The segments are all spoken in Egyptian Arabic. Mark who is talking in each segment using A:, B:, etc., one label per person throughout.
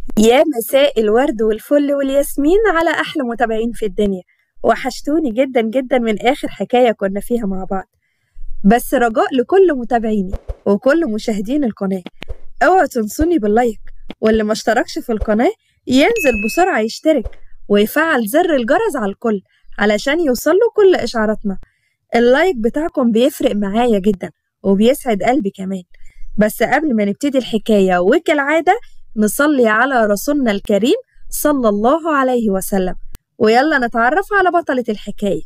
A: يا مساء الورد والفل والياسمين على أحلى متابعين في الدنيا وحشتوني جدا جدا من آخر حكاية كنا فيها مع بعض بس رجاء لكل متابعيني وكل مشاهدين القناة اوعوا تنسوني باللايك واللي ما اشتركش في القناة ينزل بسرعة يشترك ويفعل زر الجرس على الكل علشان يوصله كل إشعاراتنا اللايك بتاعكم بيفرق معايا جدا وبيسعد قلبي كمان بس قبل ما نبتدي الحكاية وكالعادة نصلي على رسولنا الكريم صلى الله عليه وسلم ويلا نتعرف على بطلة الحكاية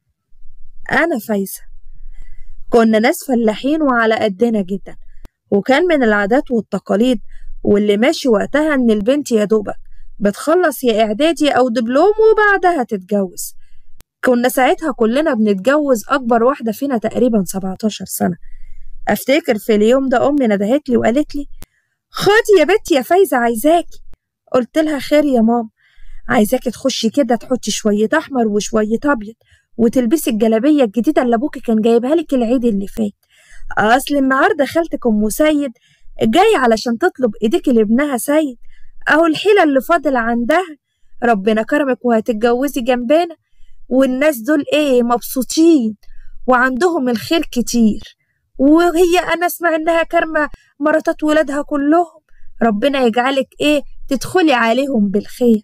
A: أنا فايزة كنا ناس فلاحين وعلى قدنا جدا وكان من العادات والتقاليد واللي ماشي وقتها إن البنت يا دوبك بتخلص يا إعدادي أو دبلوم وبعدها تتجوز كنا ساعتها كلنا بنتجوز أكبر واحدة فينا تقريبا 17 سنة أفتكر في اليوم ده أمي ندهت لي وقالت لي خدي يا بنتي يا فايزة عايزاكي قلت لها خير يا ماما عايزاكي تخشي كده تحطي شوية أحمر وشوية أبيض وتلبسي الجلابية الجديدة اللي أبوكي كان جايبها لك العيد اللي فات أصل النهاردة خالتك أم سيد جاي علشان تطلب إيديكي لابنها سيد أهو الحيلة اللي فاضل عندها ربنا كرمك وهتتجوزي جنبنا والناس دول إيه مبسوطين وعندهم الخير كتير وهي أنا أسمع إنها كارمة مراتات ولادها كلهم ربنا يجعلك إيه تدخلي عليهم بالخير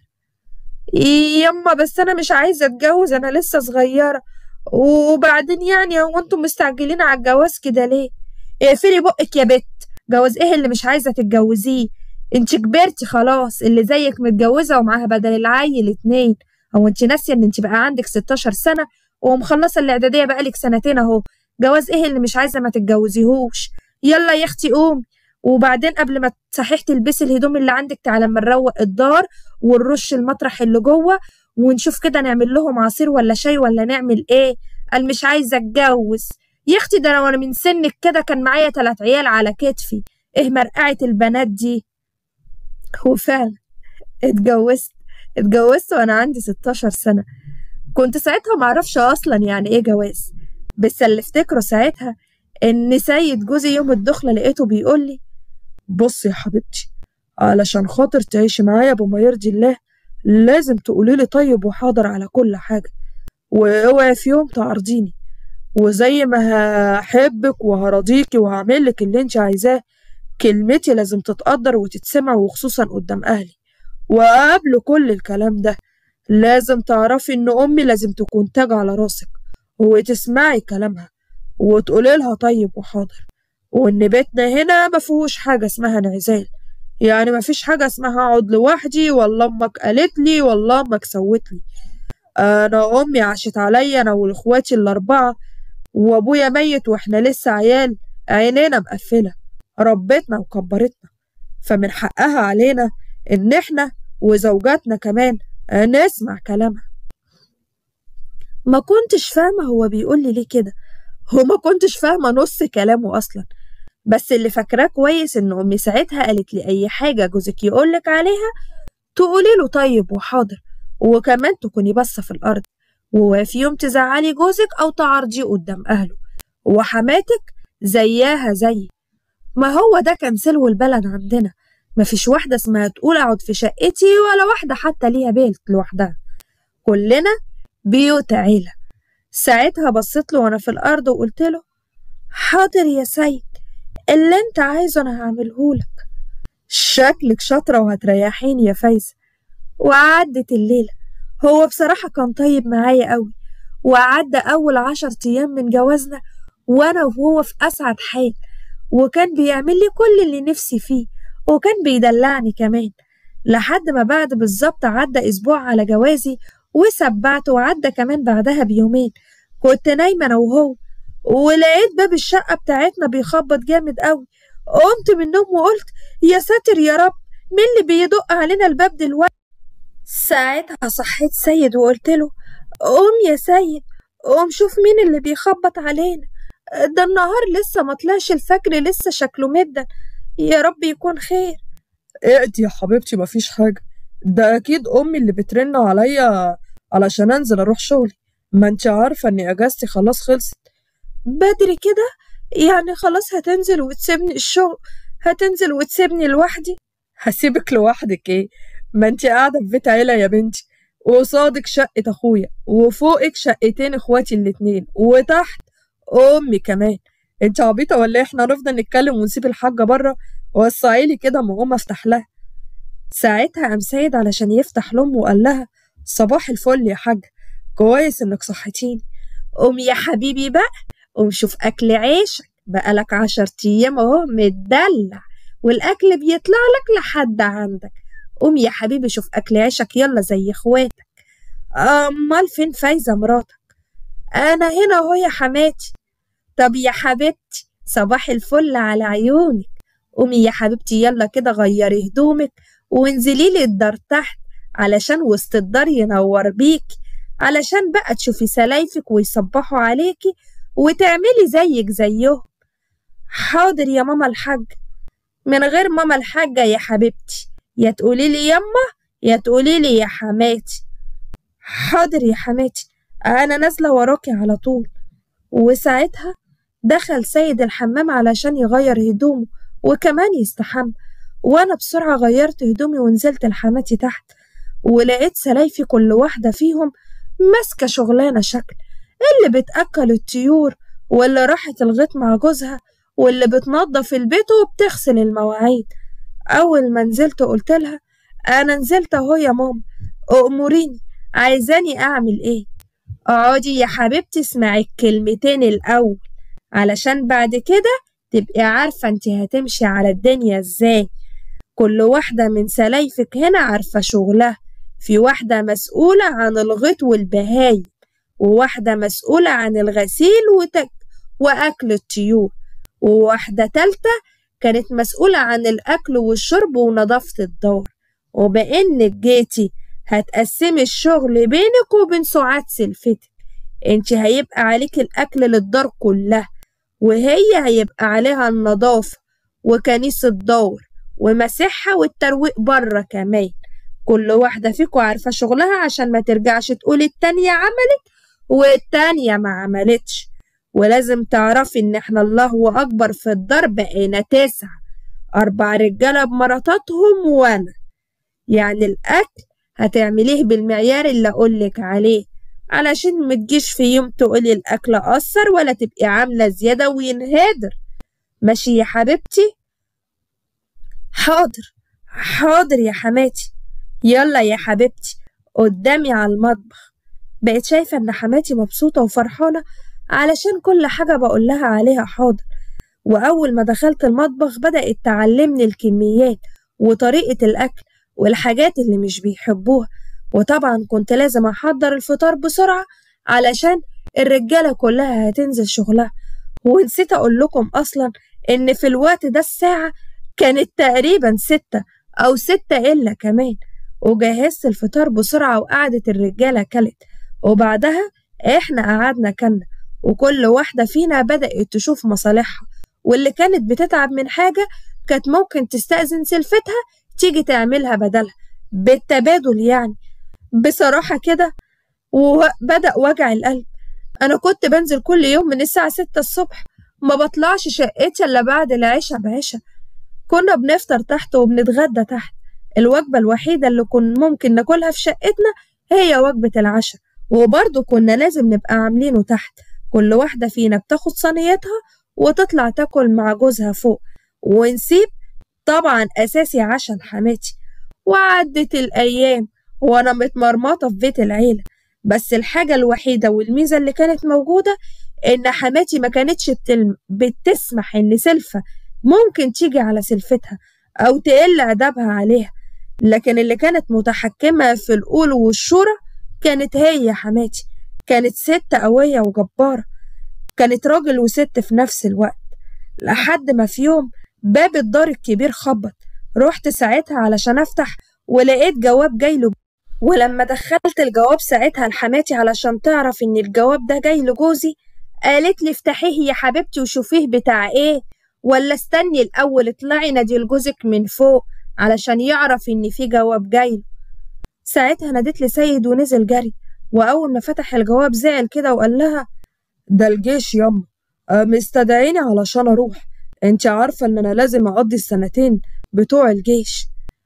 A: يما بس أنا مش عايزة أتجوز أنا لسه صغيرة وبعدين يعني هو انتم مستعجلين على الجواز كده ليه؟ اقفلي بقك يا بت جواز ايه اللي مش عايزة تتجوزيه؟ انت كبرتي خلاص اللي زيك متجوزة ومعاها بدل العيل اتنين هو انت ناسية ان انت بقى عندك 16 سنة ومخلصة الاعدادية بقالك سنتين اهو جواز ايه اللي مش عايزة ما تتجوزيهوش يلا يا اختي قومي وبعدين قبل ما صحيح تلبسي الهدوم اللي عندك تعالى اما نروق الدار ونرش المطرح اللي جوه ونشوف كده نعمل لهم عصير ولا شاي ولا نعمل ايه قال مش عايزه اتجوز يا اختي ده انا وانا من سنك كده كان معايا تلات عيال على كتفي ايه مرقعه البنات دي وفعلا اتجوزت اتجوزت وانا عندي 16 سنه كنت ساعتها معرفش اصلا يعني ايه جواز بس اللي افتكره ساعتها ان سيد جوزي يوم الدخله لقيته بيقول لي
B: بصي يا حبيبتي علشان خاطر تعيشي معايا بما يرضي الله لازم تقولي لي طيب وحاضر على كل حاجة واوعي في يوم تعرضيني وزي ما هحبك وهرضيكي وهعملك اللي انت عايزاه كلمتي لازم تتقدر وتتسمع وخصوصا قدام أهلي وقبل كل الكلام ده لازم تعرفي إن أمي لازم تكون تاج على راسك وتسمعي كلامها وتقولي لها طيب وحاضر وإن بيتنا هنا ما فيهوش حاجة اسمها انعزال يعني ما فيش حاجة اسمها أقعد لوحدي والله أمك قالت لي والله أمك سوت لي أنا أمي عاشت عليا أنا وإخواتي الأربعة وأبويا ميت وإحنا لسه عيال عينينا مقفلة ربتنا وكبرتنا فمن حقها علينا إن إحنا وزوجاتنا كمان نسمع كلامها
A: ما كنتش فاهمة هو بيقول لي ليه كده وما كنتش فاهمة نص كلامه أصلا بس اللي فاكراه كويس إن أمي ساعتها قالت لي أي حاجة جوزك يقولك عليها تقولي له طيب وحاضر وكمان تكوني باصة في الأرض وفي يوم تزعلي جوزك أو تعرضيه قدام أهله وحماتك زياها زي ما هو ده كان سلو البلد عندنا مفيش واحدة اسمها تقول أقعد في شقتي ولا واحدة حتى ليها بيت لوحدها كلنا بيوت عيلة ساعتها بصيت له وأنا في الأرض وقلت له حاضر يا سيد اللي انت عايزه أنا هعملهولك شكلك شاطرة وهتريحيني يا فايزة وعدت الليلة هو بصراحة كان طيب معايا قوي وعدى أول عشر أيام من جوازنا وأنا وهو في أسعد حال وكان بيعمل لي كل اللي نفسي فيه وكان بيدلعني كمان لحد ما بعد بالظبط عدى أسبوع على جوازي وسبعت وعدى كمان بعدها بيومين كنت نايمة أنا وهو ولقيت باب الشقة بتاعتنا بيخبط جامد قوي قمت من النوم وقلت يا ساتر يا رب مين اللي بيدق علينا الباب دلوقتي ساعتها صحيت سيد وقلت له قوم يا سيد قوم شوف مين اللي بيخبط علينا ده النهار لسه ما طلعش الفجر لسه شكله مدا يا رب يكون خير
B: اقدي يا حبيبتي مفيش حاجة ده أكيد أمي اللي بترن عليا علشان أنزل أروح شغلي ما انت عارفة إني أجازتي خلاص خلصت
A: بدري كده يعني خلاص هتنزل وتسيبني الشغل هتنزل وتسيبني لوحدي
B: هسيبك لوحدك ايه ما انت قاعدة في بيت عيلة يا بنتي وقصادك شقة اخويا وفوقك شقتين اخواتي الاتنين وتحت امي كمان انت عبيطة ولا ايه احنا هنفضل نتكلم ونسيب الحاجة بره وسعيلي كده ما اقوم افتح لها ساعتها قام سيد علشان يفتح لأمه وقال لها صباح الفل يا حاج كويس انك صحتيني قوم يا حبيبي بقى قوم شوف اكل عيشك بقالك عشر ايام اهو متدلع والاكل بيطلع لك لحد عندك قوم يا حبيبي شوف اكل عيشك يلا زي اخواتك امال فين فايزه مراتك انا هنا اهو يا حماتي طب يا حبيبتي صباح الفل على عيونك قومي يا حبيبتي يلا كده غيري هدومك وانزلي لي الدار تحت علشان وسط الدار ينور بيكي علشان بقى تشوفي سلايفك ويصبحوا عليكي وتعملي زيك زيهم حاضر يا ماما الحاج من غير ماما الحاجة يا حبيبتي يا تقولي لي يما يا تقولي لي يا حماتي حاضر يا حماتي أنا نازلة وراكي على طول وساعتها دخل سيد الحمام علشان يغير هدومه وكمان يستحمى وأنا بسرعة غيرت هدومي ونزلت لحماتي تحت ولقيت سلايفي كل واحدة فيهم ماسكة شغلانة شكل اللي بتأكل الطيور واللي راحت الغيط مع جوزها واللي بتنظف البيت وبتغسل المواعين أول ما نزلت قلت لها أنا نزلت أهو يا ماما أأمريني عايزاني أعمل إيه اقعدي يا حبيبتي اسمعي الكلمتين الأول علشان بعد كده تبقي عارفة انت هتمشي على الدنيا ازاي كل واحدة من سلايفك هنا عارفة شغلها في واحدة مسؤولة عن الغيط والبهايم وواحدة مسؤولة عن الغسيل وتك وأكل الطيور وواحدة تالتة كانت مسؤولة عن الأكل والشرب ونظافة الدار وبإنك جيتي هتقسمي الشغل بينك وبين سعاد سلفتك انت هيبقى عليك الأكل للدار كلها وهي هيبقى عليها النظافة وكنيس الدور ومسحها والترويق بره كمان كل واحدة فيكم عارفة شغلها عشان ما ترجعش تقول التانية عملت والتانية ما عملتش ولازم تعرفي ان احنا الله اكبر في الدار بقينا تسعة اربع رجالة بمراتاتهم وانا يعني الاكل هتعمليه بالمعيار اللي اقولك عليه علشان متجيش في يوم تقولي الاكل اثر ولا تبقي عاملة زيادة وينهدر ماشي يا حبيبتي حاضر حاضر يا حماتي يلا يا حبيبتي قدامي على المطبخ بقيت شايفة إن حماتي مبسوطة وفرحانة علشان كل حاجة بقول لها عليها حاضر وأول ما دخلت المطبخ بدأت تعلمني الكميات وطريقة الأكل والحاجات اللي مش بيحبوها وطبعا كنت لازم أحضر الفطار بسرعة علشان الرجالة كلها هتنزل شغلها ونسيت أقول لكم أصلا إن في الوقت ده الساعة كانت تقريبا ستة أو ستة إلا كمان وجهزت الفطار بسرعة وقعدت الرجالة كلت وبعدها إحنا قعدنا كلنا وكل واحدة فينا بدأت تشوف مصالحها واللي كانت بتتعب من حاجة كانت ممكن تستأذن سلفتها تيجي تعملها بدلها بالتبادل يعني بصراحة كده وبدأ وجع القلب أنا كنت بنزل كل يوم من الساعة ستة الصبح ما بطلعش شقتي إلا بعد العشاء بعشاء كنا بنفطر تحت وبنتغدى تحت الوجبة الوحيدة اللي كنا ممكن ناكلها في شقتنا هي وجبة العشاء وبرضه كنا لازم نبقى عاملينه تحت كل واحدة فينا بتاخد صينيتها وتطلع تاكل مع جوزها فوق ونسيب طبعا أساسي عشان حماتي وعدت الأيام وأنا متمرمطة في بيت العيلة بس الحاجة الوحيدة والميزة اللي كانت موجودة إن حماتي ما كانتش بتلم... بتسمح إن سلفة ممكن تيجي على سلفتها أو تقل أدبها عليها لكن اللي كانت متحكمة في القول والشورى كانت هي حماتي كانت ست قوية وجبارة كانت راجل وست في نفس الوقت لحد ما في يوم باب الدار الكبير خبط رحت ساعتها علشان أفتح ولقيت جواب جاي له ولما دخلت الجواب ساعتها لحماتي علشان تعرف إن الجواب ده جاي لجوزي قالت لي افتحيه يا حبيبتي وشوفيه بتاع إيه ولا استني الأول اطلعي نادي لجوزك من فوق علشان يعرف إن في جواب جاي ساعتها ناديت لسيد ونزل جري وأول ما فتح الجواب زعل كده وقال لها
C: ده الجيش ياما أه مستدعيني علشان أروح انت عارفة إن أنا لازم أقضي السنتين بتوع الجيش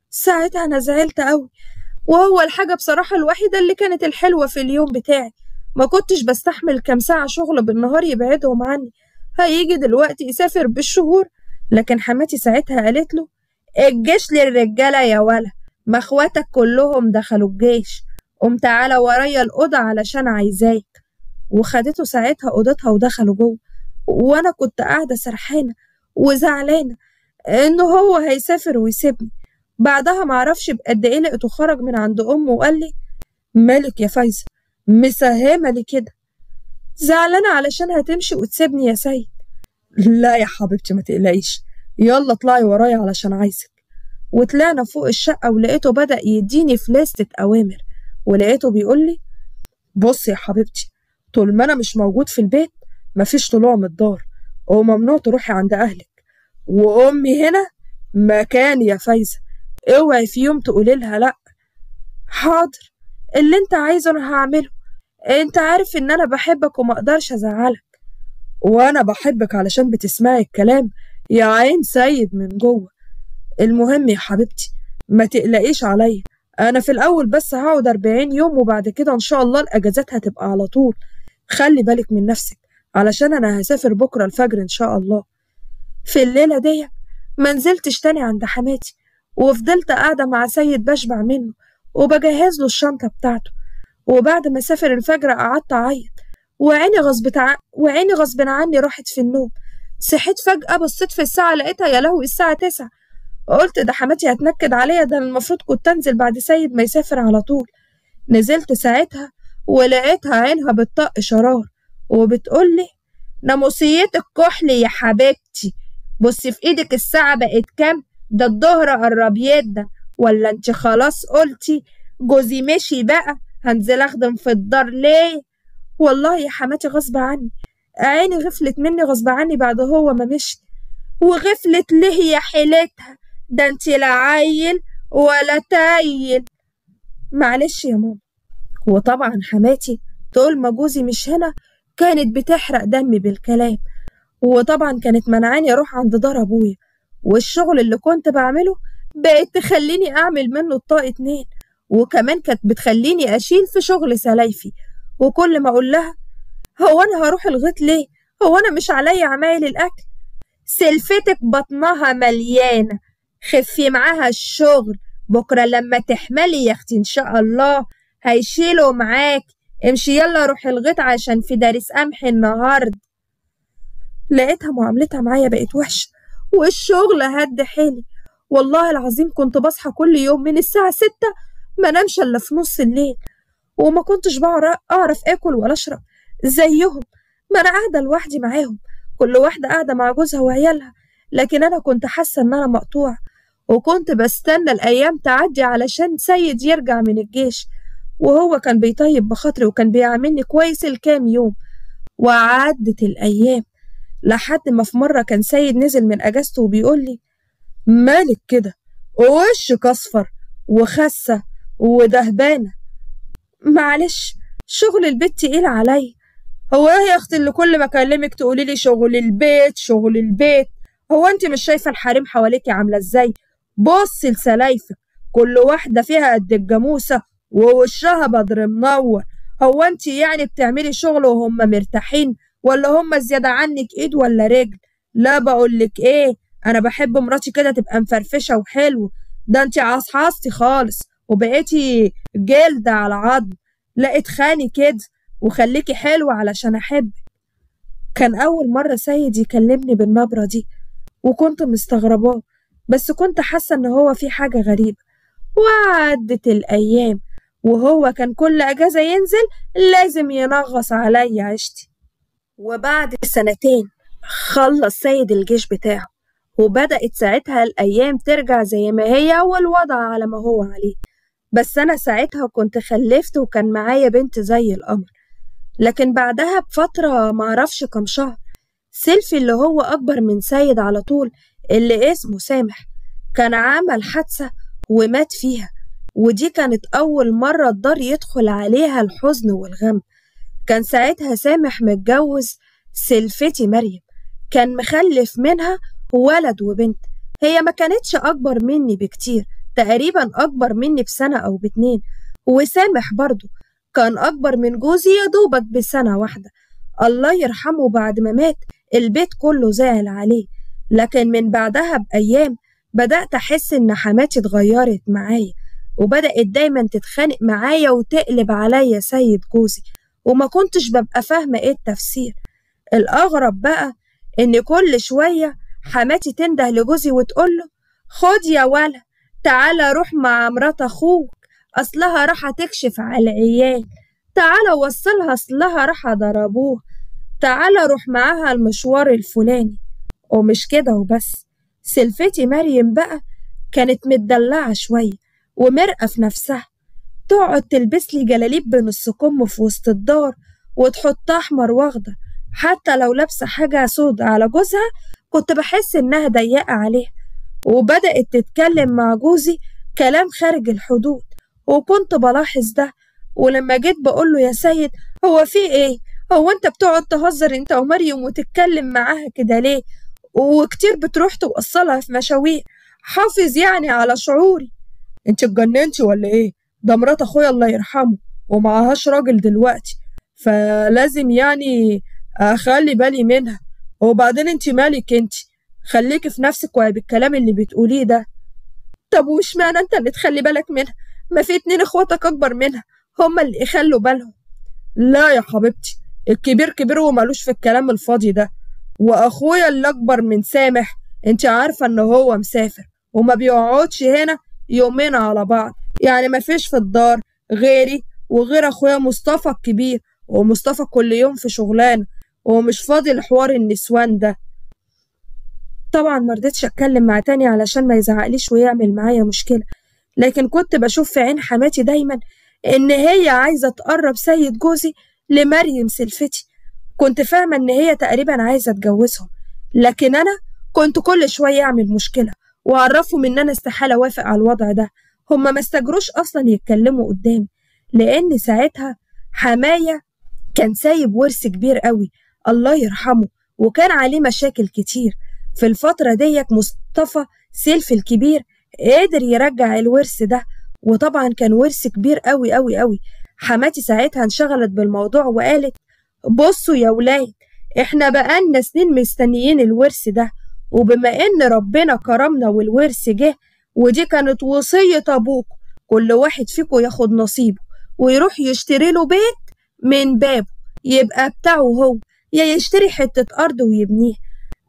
A: ساعتها أنا زعلت أوي وهو الحاجة بصراحة الوحيدة اللي كانت الحلوة في اليوم بتاعي ما كنتش بستحمل كام ساعة شغل بالنهار يبعدهم عني هيجي دلوقتي يسافر بالشهور لكن حماتي ساعتها قالت له الجيش للرجالة يا ولا ما اخواتك كلهم دخلوا الجيش قوم تعالى ورايا الأوضة علشان عايزاك وخدته ساعتها أوضتها ودخلوا جوه وأنا كنت قاعدة سرحانة وزعلانة إنه هو هيسافر ويسيبني بعدها معرفش بقد إيه لقيته خرج من عند أمه وقال لي
B: مالك يا فايزة مساهمة لي كده
A: زعلانة علشان هتمشي وتسيبني يا سيد
B: لا يا حبيبتي ما تقلقيش يلا اطلعي ورايا علشان عايزك
A: وطلعنا فوق الشقة ولقيته بدأ يديني فليستة أوامر ولقيته بيقول لي
B: بصي يا حبيبتي طول ما أنا مش موجود في البيت مفيش طلوع من الدار وممنوع تروحي عند أهلك وأمي هنا مكان يا فايزة اوعي في يوم تقولي لها لأ
A: حاضر اللي انت عايزه انا هعمله انت عارف ان انا بحبك وما اقدرش ازعلك
B: وانا بحبك علشان بتسمعي الكلام يا عين سيد من جوه المهم يا حبيبتي ما تقلقيش عليا انا في الاول بس هقعد 40 يوم وبعد كده ان شاء الله الاجازات هتبقى على طول خلي بالك من نفسك علشان انا هسافر بكره الفجر ان شاء الله
A: في الليله دي ما نزلتش تاني عند حماتي وفضلت قاعده مع سيد بشبع منه وبجهز له الشنطه بتاعته وبعد ما سافر الفجر قعدت اعيط وعيني غصب ع... وعيني غصب عني راحت في النوم صحيت فجأة بصيت في الساعة لقيتها يا لهوي الساعة تسعة قلت ده حماتي هتنكد عليا ده المفروض كنت انزل بعد سيد ما يسافر على طول نزلت ساعتها ولقيتها عينها بتطق شرار وبتقولي ناموسيتك كحل يا حبيبتي بصي في ايدك الساعة بقت كام ده الظهر قرب يدا ولا انت خلاص قلتي جوزي مشي بقى هنزل اخدم في الدار ليه والله يا حماتي غصب عني عيني غفلت مني غصب عني بعد هو ما مشي وغفلت ليه يا حيلتها ده انت لا عيل ولا تايل معلش يا ماما وطبعا حماتي طول ما جوزي مش هنا كانت بتحرق دمي بالكلام وطبعا كانت منعاني اروح عند دار ابويا والشغل اللي كنت بعمله بقت تخليني اعمل منه الطاق اتنين وكمان كانت بتخليني اشيل في شغل سلايفي وكل ما اقول لها هو انا هروح الغيط ليه هو انا مش عليا عمايل الاكل سلفتك بطنها مليانه خفي معاها الشغل بكره لما تحملي يا اختي ان شاء الله هيشيلوا معاك امشي يلا روح الغيط عشان في دارس قمح النهارده لقيتها معاملتها معايا بقت وحشه والشغل هد حيلي والله العظيم كنت بصحى كل يوم من الساعة ستة ما نمشي إلا في نص الليل وما كنتش بعرف أعرف آكل ولا أشرب زيهم ما أنا قاعدة لوحدي معاهم كل واحدة قاعدة مع جوزها وعيالها لكن أنا كنت حاسة إن أنا مقطوعة وكنت بستنى الأيام تعدي علشان سيد يرجع من الجيش وهو كان بيطيب بخاطري وكان بيعاملني كويس الكام يوم وعدت الأيام لحد ما في مرة كان سيد نزل من أجازته وبيقول لي
B: مالك كده وشك أصفر وخسة ودهبانة
A: معلش شغل البيت تقيل عليا
B: هو ايه يا اختي اللي كل ما اكلمك تقولي لي شغل البيت شغل البيت هو انت مش شايفه الحريم حواليكي عامله ازاي بصي لسلايفك كل واحده فيها قد الجاموسه ووشها بدر منور هو انت يعني بتعملي شغل وهم مرتاحين ولا هم زياده عنك ايد ولا رجل لا بقولك ايه انا بحب مراتي كده تبقى مفرفشه وحلوه ده انت عصحصتي خالص وبقيتي جلد على عظم لا اتخاني كده وخليكي حلوة علشان أحبك كان أول مرة سيد يكلمني بالنبرة دي وكنت مستغرباه بس كنت حاسة إن هو في حاجة غريبة وعدت الأيام وهو كان كل أجازة ينزل لازم ينغص عليا عيشتي وبعد سنتين خلص سيد الجيش بتاعه وبدأت ساعتها الأيام ترجع زي ما هي والوضع على ما هو عليه بس أنا ساعتها كنت خلفت وكان معايا بنت زي القمر لكن بعدها بفترة معرفش كم شهر سيلفي اللي هو أكبر من سيد على طول اللي اسمه سامح كان عمل حادثة ومات فيها ودي كانت أول مرة الدار يدخل عليها الحزن والغم كان ساعتها سامح متجوز سلفتي مريم كان مخلف منها ولد وبنت هي ما كانتش أكبر مني بكتير
A: تقريبا أكبر مني بسنة أو باتنين وسامح برضه كان أكبر من جوزي يا دوبك بسنة واحدة الله يرحمه بعد ما مات البيت كله زعل عليه لكن من بعدها بأيام بدأت أحس إن حماتي اتغيرت معايا وبدأت دايما تتخانق معايا وتقلب عليا سيد جوزي وما كنتش ببقى فاهمة إيه التفسير الأغرب بقى إن كل شوية حماتي تنده لجوزي وتقوله خد يا ولا تعالى روح مع مرات أخوك أصلها راح تكشف على العيال تعالى وصلها أصلها راح ضربوه تعالى روح معاها المشوار الفلاني ومش كده وبس سلفتي مريم بقى كانت متدلعة شوية ومرقة في نفسها تقعد تلبس لي جلاليب بنص كم في وسط الدار وتحط أحمر واخدة حتى لو لابسة حاجة سود على جوزها كنت بحس إنها ضيقة عليه وبدأت تتكلم مع جوزي كلام خارج الحدود وكنت بلاحظ ده ولما جيت بقوله يا سيد هو في ايه هو انت بتقعد تهزر انت ومريم وتتكلم معاها كده ليه وكتير بتروح توصلها في مشاوير حافظ يعني على شعوري
B: انت اتجننتي ولا ايه ده مرات اخويا الله يرحمه ومعهاش راجل دلوقتي فلازم يعني اخلي بالي منها وبعدين انت مالك انت خليكي في نفسك وعي بالكلام اللي بتقوليه ده
A: طب واشمعنى انت اللي تخلي بالك منها ما في اتنين اخواتك اكبر منها هما اللي يخلوا بالهم
B: لا يا حبيبتي الكبير كبير ومالوش في الكلام الفاضي ده واخويا اللي اكبر من سامح انت عارفه ان هو مسافر وما بيقعدش هنا يومين على بعض يعني ما فيش في الدار غيري وغير اخويا مصطفى الكبير ومصطفى كل يوم في شغلانه ومش فاضي لحوار النسوان ده
A: طبعا مرضتش اتكلم مع تاني علشان ما يزعقليش ويعمل معايا مشكله لكن كنت بشوف في عين حماتي دايما إن هي عايزة تقرب سيد جوزي لمريم سلفتي كنت فاهمة إن هي تقريبا عايزة تجوزهم لكن أنا كنت كل شوية أعمل مشكلة وأعرفهم إن أنا استحالة أوافق على الوضع ده هما ما استجروش أصلا يتكلموا قدامي لأن ساعتها حماية كان سايب ورث كبير قوي الله يرحمه وكان عليه مشاكل كتير في الفترة ديك مصطفى سيلف الكبير قدر يرجع الورث ده وطبعا كان ورث كبير قوي قوي قوي حماتي ساعتها انشغلت بالموضوع وقالت بصوا يا ولاد احنا بقالنا سنين مستنيين الورث ده وبما ان ربنا كرمنا والورث جه ودي كانت وصية ابوك كل واحد فيكم ياخد نصيبه ويروح يشتري له بيت من بابه يبقى بتاعه هو يا يشتري حتة أرض ويبنيها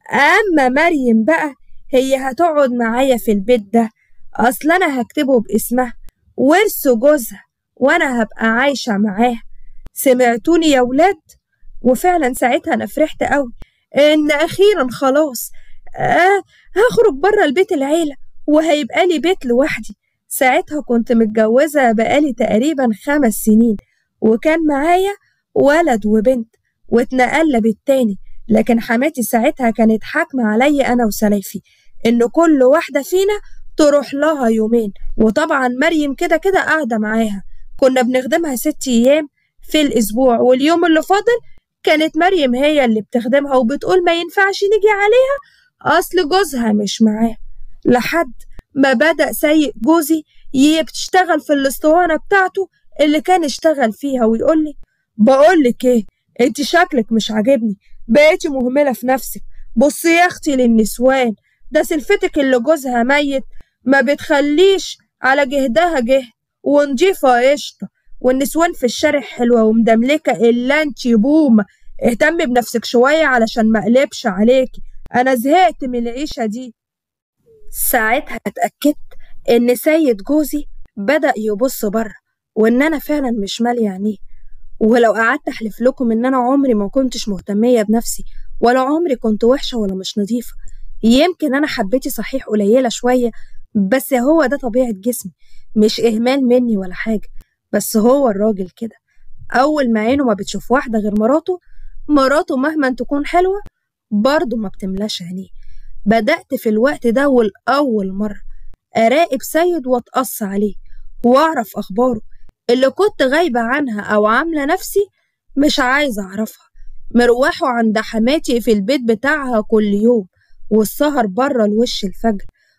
A: أما مريم بقى هي هتقعد معايا في البيت ده أصل أنا هكتبه باسمها ورث جوزها وأنا هبقى عايشة معاها سمعتوني يا ولاد وفعلا ساعتها أنا فرحت قوي إن أخيرا خلاص آه هخرج بره البيت العيلة وهيبقى لي بيت لوحدي ساعتها كنت متجوزة بقالي تقريبا خمس سنين وكان معايا ولد وبنت واتنقلنا بالتاني لكن حماتي ساعتها كانت حاكمة عليا أنا وسلايفي إن كل واحدة فينا تروح لها يومين وطبعا مريم كده كده قاعدة معاها كنا بنخدمها ست أيام في الأسبوع واليوم اللي فاضل كانت مريم هي اللي بتخدمها وبتقول ما ينفعش نيجي عليها أصل جوزها مش معاه لحد ما بدأ سيء جوزي يشتغل في الاسطوانة بتاعته اللي كان اشتغل فيها ويقول لي
B: بقولك ايه انت شكلك مش عاجبني بقيتي مهملة في نفسك بصي يا اختي للنسوان ده سلفتك اللي جوزها ميت ما بتخليش على جهدها جهد ونضيفة قشطة والنسوان في الشارع حلوة ومدملكة إلا انتي بومة اهتمي بنفسك شوية علشان ما اقلبش عليكي أنا زهقت من العيشة دي
A: ساعتها اتأكدت إن سيد جوزي بدأ يبص بره وإن أنا فعلا مش مالية عينيه ولو قعدت أحلف لكم إن أنا عمري ما كنتش مهتمية بنفسي ولا عمري كنت وحشة ولا مش نظيفة يمكن أنا حبيتي صحيح قليلة شوية بس هو ده طبيعة جسمي مش إهمال مني ولا حاجة بس هو الراجل كده أول ما عينه ما بتشوف واحدة غير مراته مراته مهما تكون حلوة برضه ما بتملاش عينيه بدأت في الوقت ده والأول مرة أراقب سيد وأتقص عليه وأعرف أخباره اللي كنت غايبة عنها أو عاملة نفسي مش عايزة أعرفها مروحه عند حماتي في البيت بتاعها كل يوم والسهر بره لوش الفجر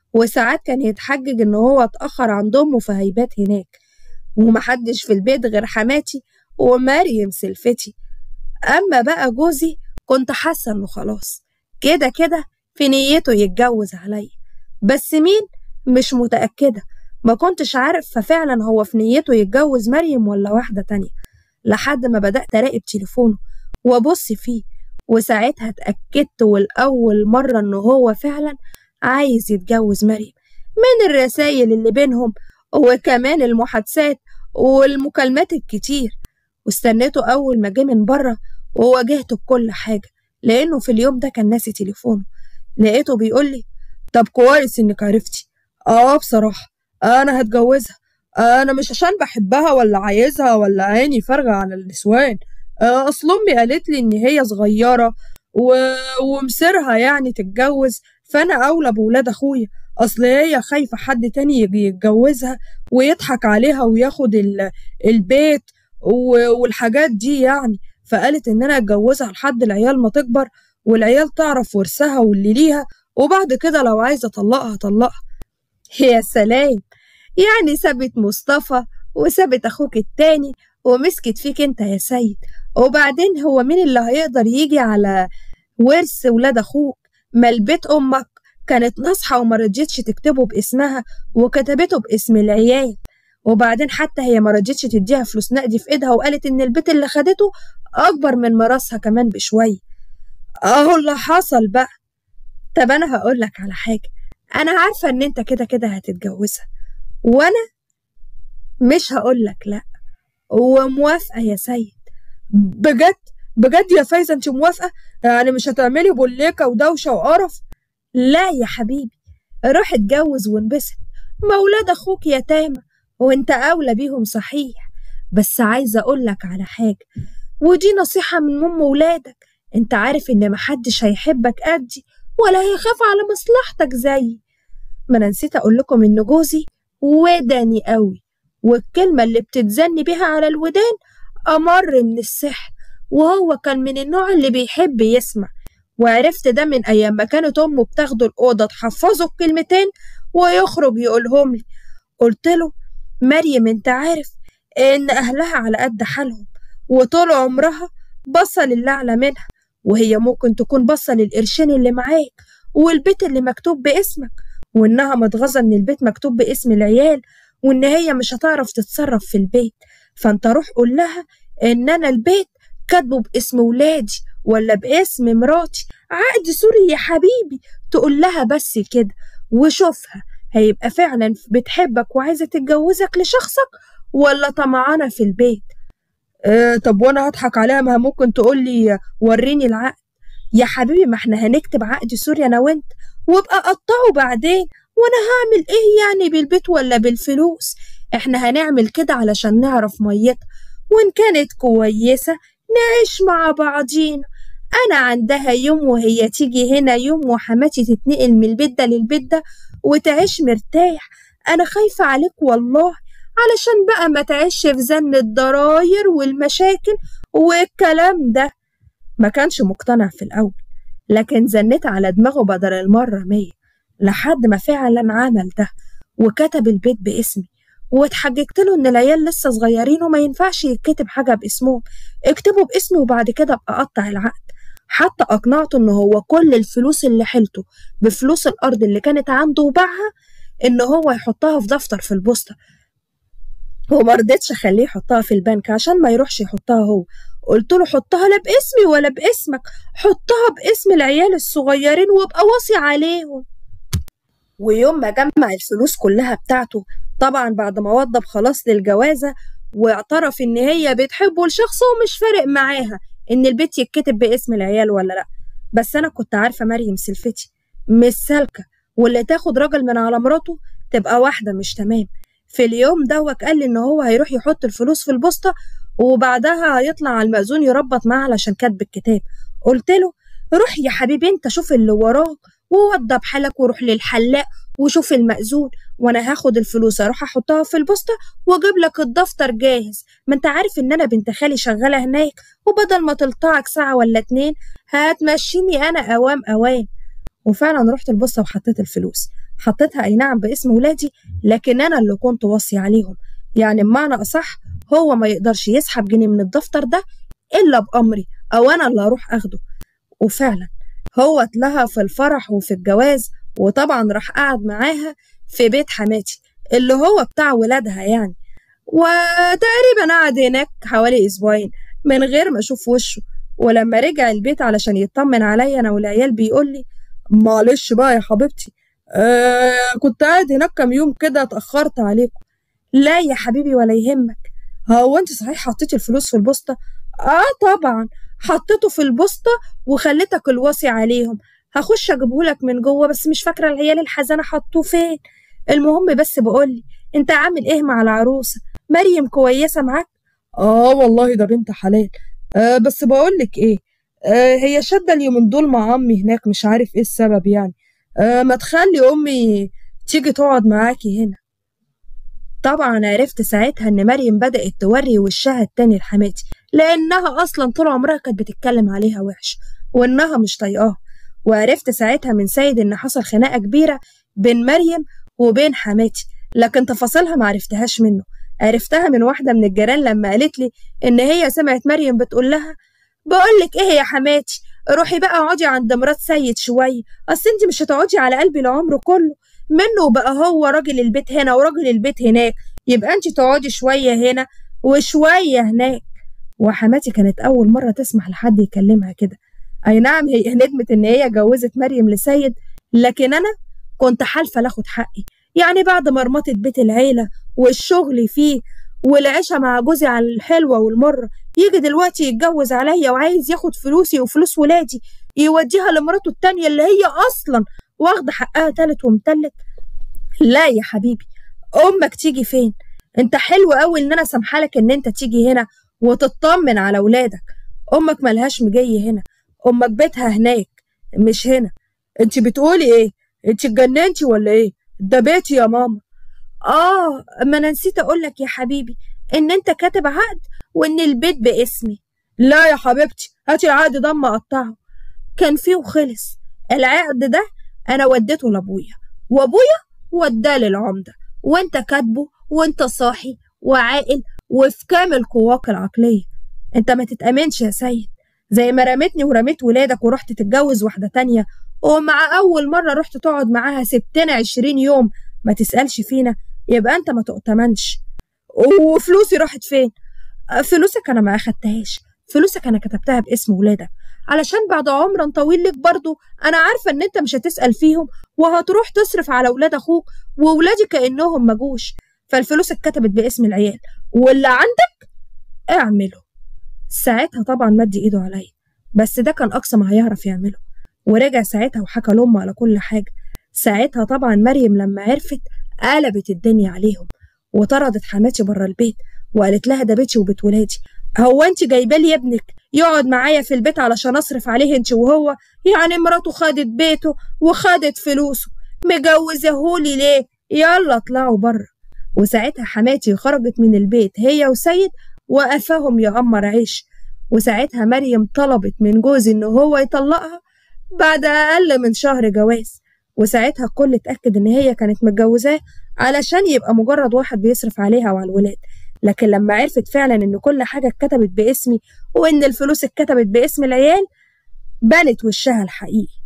A: وساعات كان يتحجج إن هو اتأخر عند أمه فهيبات هناك ومحدش في البيت غير حماتي ومريم سلفتي أما بقى جوزي كنت حاسة إنه خلاص كده كده في نيته يتجوز عليا بس مين مش متأكدة ما كنتش عارف ففعلا هو في نيته يتجوز مريم ولا واحدة تانية لحد ما بدأت أراقب تليفونه وأبص فيه وساعتها اتأكدت والأول مرة إن هو فعلا عايز يتجوز مريم من الرسايل اللي بينهم وكمان المحادثات والمكالمات الكتير واستنيته أول ما جه من بره وواجهته بكل حاجة لأنه في اليوم ده كان ناسي تليفونه لقيته بيقول لي
B: طب كويس إنك عرفتي آه بصراحة أنا هتجوزها أنا مش عشان بحبها ولا عايزها ولا عيني فارغة على النسوان آه، أصل أمي قالت لي إن هي صغيرة و... ومصيرها يعني تتجوز فأنا أولى بولاد أخويا أصل هي خايفة حد تاني يجي يتجوزها ويضحك عليها وياخد ال... البيت و... والحاجات دي يعني فقالت إن أنا أتجوزها لحد العيال ما تكبر والعيال تعرف ورثها واللي ليها وبعد كده لو عايزة أطلقها أطلقها
A: يا سلام يعني سابت مصطفى وسابت أخوك التاني ومسكت فيك انت يا سيد وبعدين هو مين اللي هيقدر يجي على ورث ولاد أخوك ما البيت أمك كانت ناصحة وما رضيتش تكتبه باسمها وكتبته باسم العيال وبعدين حتى هي ما رضيتش تديها فلوس نقد في ايدها وقالت ان البيت اللي خدته اكبر من مراسها كمان بشويه اهو اللي حصل بقى طب انا هقول لك على حاجه انا عارفه ان انت كده كده هتتجوزها وانا مش هقول لك لا وموافقه يا سيد
B: بجد بجد يا فايزة أنت موافقة يعني مش هتعملي بوليكة ودوشة وقرف
A: لا يا حبيبي روح اتجوز وانبسط مولاد اخوك يتامى وانت اولى بيهم صحيح بس عايزه اقول لك على حاجه ودي نصيحه من ام ولادك انت عارف ان محدش هيحبك قدي ولا هيخاف على مصلحتك زيي ما انا نسيت اقول لكم ان جوزي وداني قوي والكلمه اللي بتتزني بيها على الودان امر من السحر وهو كان من النوع اللي بيحب يسمع وعرفت ده من أيام ما كانت أمه بتاخده الأوضة تحفظه الكلمتين ويخرج يقولهم لي قلت له مريم أنت عارف إن أهلها على قد حالهم وطول عمرها بصة للي أعلى منها وهي ممكن تكون بصة للقرشين اللي معاك والبيت اللي مكتوب باسمك وإنها متغاظة إن البيت مكتوب باسم العيال وإن هي مش هتعرف تتصرف في البيت فأنت روح قول لها إن أنا البيت كاتبه باسم ولادي ولا باسم مراتي عقد سوري يا حبيبي تقول لها بس كده وشوفها هيبقى فعلا بتحبك وعايزة تتجوزك لشخصك ولا طمعانة في البيت
B: آه طب وأنا هضحك عليها ما ممكن تقول لي وريني العقد
A: يا حبيبي ما احنا هنكتب عقد سوري أنا وأنت وابقى قطعه بعدين وأنا هعمل إيه يعني بالبيت ولا بالفلوس احنا هنعمل كده علشان نعرف ميتها وإن كانت كويسة نعيش مع بعضينا أنا عندها يوم وهي تيجي هنا يوم وحماتي تتنقل من البيت ده للبيت ده وتعيش مرتاح أنا خايفة عليك والله علشان بقى ما تعيش في زن الضراير والمشاكل والكلام ده ما كانش مقتنع في الأول لكن زنت على دماغه بدل المرة مية لحد ما فعلا عمل ده وكتب البيت باسمي واتحججت له ان العيال لسه صغيرين وما ينفعش يتكتب حاجه باسمهم اكتبوا باسمي وبعد كده ابقى اقطع العقد حتى اقنعته ان هو كل الفلوس اللي حيلته بفلوس الارض اللي كانت عنده وباعها ان هو يحطها في دفتر في البوسطه وما رضيتش اخليه يحطها في البنك عشان ما يروحش يحطها هو قلت له حطها لا باسمي ولا باسمك حطها باسم العيال الصغيرين وابقى واصي عليهم ويوم ما جمع الفلوس كلها بتاعته طبعا بعد ما وضب خلاص للجوازة واعترف إن هي بتحبه لشخص ومش فارق معاها إن البيت يتكتب باسم العيال ولا لأ بس أنا كنت عارفة مريم سلفتي مش سالكة واللي تاخد راجل من على مراته تبقى واحدة مش تمام في اليوم دوت قال لي إن هو هيروح يحط الفلوس في البوسطة وبعدها هيطلع على المأذون يربط معاه علشان كاتب الكتاب قلت له روح يا حبيبي انت شوف اللي وراك ووضب حالك وروح للحلاق وشوف المأذون وانا هاخد الفلوس اروح احطها في البوسطه واجيب لك الدفتر جاهز ما انت عارف ان انا بنت خالي شغاله هناك وبدل ما تلطعك ساعه ولا اتنين هتمشيني انا اوام اوام وفعلا رحت البوسطه وحطيت الفلوس حطيتها أي نعم باسم ولادي لكن أنا اللي كنت وصي عليهم يعني بمعنى أصح هو ما يقدرش يسحب جنيه من الدفتر ده إلا بأمري أو أنا اللي أروح أخده وفعلا هو اتلهى في الفرح وفي الجواز وطبعا راح قعد معاها في بيت حماتي اللي هو بتاع ولادها يعني وتقريبا قعد هناك حوالي أسبوعين من غير ما أشوف وشه ولما رجع البيت علشان يطمن عليا أنا والعيال بيقول لي
B: معلش بقى يا حبيبتي آه كنت قاعد هناك كام يوم كده اتأخرت عليكم
A: لا يا حبيبي ولا يهمك
B: هو انت صحيح حطيتي الفلوس في البوسطة
A: اه طبعا حطيته في البوسطة وخليتك الوصي عليهم هخش اجيبهولك من جوه بس مش فاكرة العيال الحزانة حطوه فين المهم بس بقولي انت عامل ايه مع العروسة مريم كويسة معاك
B: اه والله ده بنت حلال آه بس بقولك ايه آه هي شادة اليومين دول مع امي هناك مش عارف ايه السبب يعني آه ما تخلي امي تيجي تقعد معاكي هنا
A: طبعا عرفت ساعتها ان مريم بدأت توري وشها التاني لحماتي لانها اصلا طول عمرها كانت بتتكلم عليها وحش وانها مش طايقاها وعرفت ساعتها من سيد ان حصل خناقه كبيره بين مريم وبين حماتي لكن تفاصيلها معرفتهاش منه عرفتها من واحده من الجيران لما قالت لي ان هي سمعت مريم بتقول لها بقولك ايه يا حماتي روحي بقى اقعدي عند مرات سيد شويه اصل انت مش هتقعدي على قلبي العمر كله منه بقى هو راجل البيت هنا وراجل البيت هناك يبقى انت تقعدي شويه هنا وشويه هناك وحماتي كانت اول مره تسمح لحد يكلمها كده اي نعم هي ندمت ان هي جوزت مريم لسيد لكن انا كنت حالفه لاخد حقي يعني بعد ما رمطت بيت العيله والشغل فيه والعيشه مع جوزي على الحلوه والمره يجي دلوقتي يتجوز عليا وعايز ياخد فلوسي وفلوس ولادي يوديها لمراته التانية اللي هي اصلا واخده حقها تالت ومتلت لا يا حبيبي امك تيجي فين انت حلو قوي ان انا سامحالك ان انت تيجي هنا وتطمن على ولادك امك ملهاش مجي هنا امك بيتها هناك مش هنا
B: انت بتقولي ايه انت اتجننتي ولا ايه ده بيتي يا ماما
A: اه ما انا نسيت اقولك يا حبيبي ان انت كاتب عقد وان البيت باسمي
B: لا يا حبيبتي هاتي العقد ده اما اقطعه
A: كان فيه وخلص العقد ده انا وديته لابويا وابويا وداه للعمده وانت كاتبه وانت صاحي وعاقل وفي كامل قواك العقليه انت ما تتامنش يا سيد زي ما رميتني ورميت ولادك ورحت تتجوز واحدة تانية ومع أول مرة رحت تقعد معاها سبتنا عشرين يوم ما تسألش فينا يبقى أنت ما تؤتمنش
B: وفلوسي راحت فين؟
A: فلوسك أنا ما أخدتهاش فلوسك أنا كتبتها باسم ولادك علشان بعد عمر طويل لك برضو أنا عارفة إن أنت مش هتسأل فيهم وهتروح تصرف على ولاد أخوك وولادي كأنهم مجوش فالفلوس اتكتبت باسم العيال واللي عندك اعمله ساعتها طبعا مد ايده عليا بس ده كان اقصى ما هيعرف يعمله ورجع ساعتها وحكى لامه على كل حاجه ساعتها طبعا مريم لما عرفت قلبت الدنيا عليهم وطردت حماتي بره البيت وقالت لها ده بيتي وبيت ولادي هو انت جايبه لي ابنك يقعد معايا في البيت علشان اصرف عليه انت وهو يعني مراته خدت بيته وخدت فلوسه مجوزهولي ليه يلا اطلعوا بره وساعتها حماتي خرجت من البيت هي وسيد وقفاهم يغمر عيش وساعتها مريم طلبت من جوزي إن هو يطلقها بعد أقل من شهر جواز وساعتها الكل اتأكد إن هي كانت متجوزاه علشان يبقى مجرد واحد بيصرف عليها وعلى الولاد لكن لما عرفت فعلا إن كل حاجة اتكتبت باسمي وإن الفلوس اتكتبت باسم العيال بانت وشها الحقيقي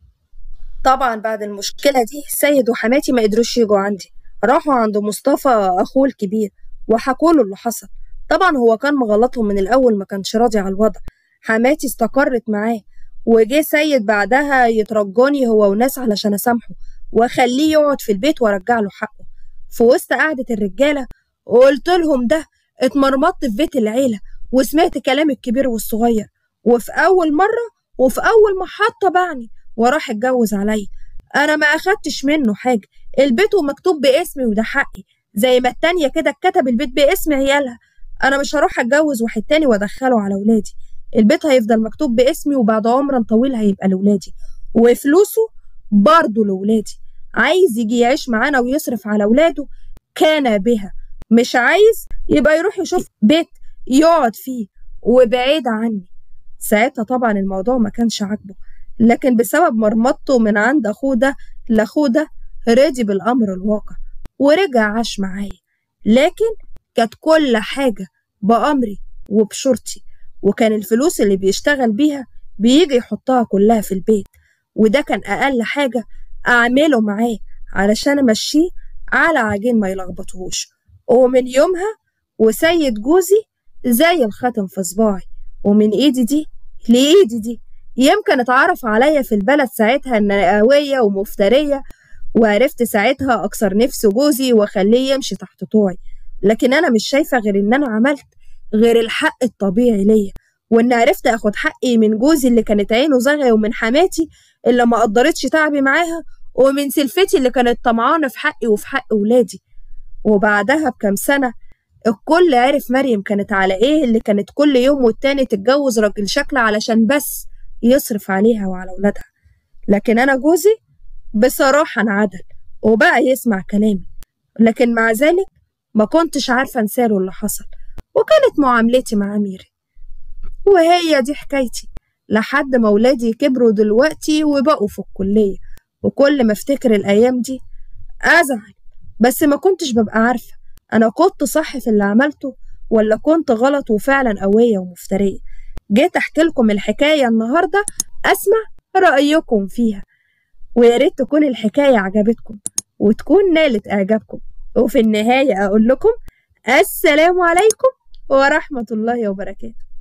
A: طبعا بعد المشكلة دي سيد وحماتي ما قدروش يجوا عندي راحوا عند مصطفى أخوه الكبير وحكوا له اللي حصل طبعا هو كان مغلطهم من الأول ما كانش راضي على الوضع حماتي استقرت معاه وجه سيد بعدها يترجاني هو وناس علشان أسامحه وأخليه يقعد في البيت وأرجع له حقه في وسط قعدة الرجالة قلت لهم ده اتمرمطت في بيت العيلة وسمعت كلام الكبير والصغير وفي أول مرة وفي أول محطة بعني وراح اتجوز عليا أنا ما أخدتش منه حاجة البيت ومكتوب باسمي وده حقي زي ما التانية كده اتكتب البيت باسم عيالها أنا مش هروح أتجوز واحد تاني وأدخله على ولادي البيت هيفضل مكتوب باسمي وبعد عمر طويل هيبقى لولادي وفلوسه برضه لولادي عايز يجي يعيش معانا ويصرف على ولاده كان بها مش عايز يبقى يروح يشوف بيت يقعد فيه وبعيد عني ساعتها طبعا الموضوع ما كانش عاجبه لكن بسبب مرمطته من عند أخوه ده لأخوه ده رضي بالأمر الواقع ورجع عاش معايا لكن كانت كل حاجة بأمري وبشرطي وكان الفلوس اللي بيشتغل بيها بيجي يحطها كلها في البيت وده كان أقل حاجة أعمله معاه علشان أمشيه على عجين ما يلخبطهوش ومن يومها وسيد جوزي زي الخاتم في صباعي ومن ايدي دي لإيدي دي يمكن اتعرف عليا في البلد ساعتها ان انا قوية ومفترية وعرفت ساعتها اكسر نفس جوزي واخليه يمشي تحت طوعي لكن انا مش شايفة غير ان انا عملت غير الحق الطبيعي ليا وان عرفت اخد حقي من جوزي اللي كانت عينه زغية ومن حماتي اللي ما قدرتش تعبي معاها ومن سلفتي اللي كانت طمعانة في حقي وفي حق ولادي وبعدها بكام سنة الكل عرف مريم كانت على ايه اللي كانت كل يوم والتاني تتجوز راجل شكل علشان بس يصرف عليها وعلى ولادها لكن انا جوزي بصراحة انعدل وبقى يسمع كلامي لكن مع ذلك ما كنتش عارفة انساله اللي حصل وكانت معاملتي مع ميري وهي دي حكايتي لحد ما ولادي كبروا دلوقتي وبقوا في الكلية وكل ما افتكر الأيام دي أزعل بس ما كنتش ببقى عارفة أنا كنت صح في اللي عملته ولا كنت غلط وفعلا قوية ومفترية جيت أحكي لكم الحكاية النهاردة أسمع رأيكم فيها ويا ريت تكون الحكاية عجبتكم وتكون نالت إعجابكم وفي النهاية أقول لكم السلام عليكم ورحمة الله وبركاته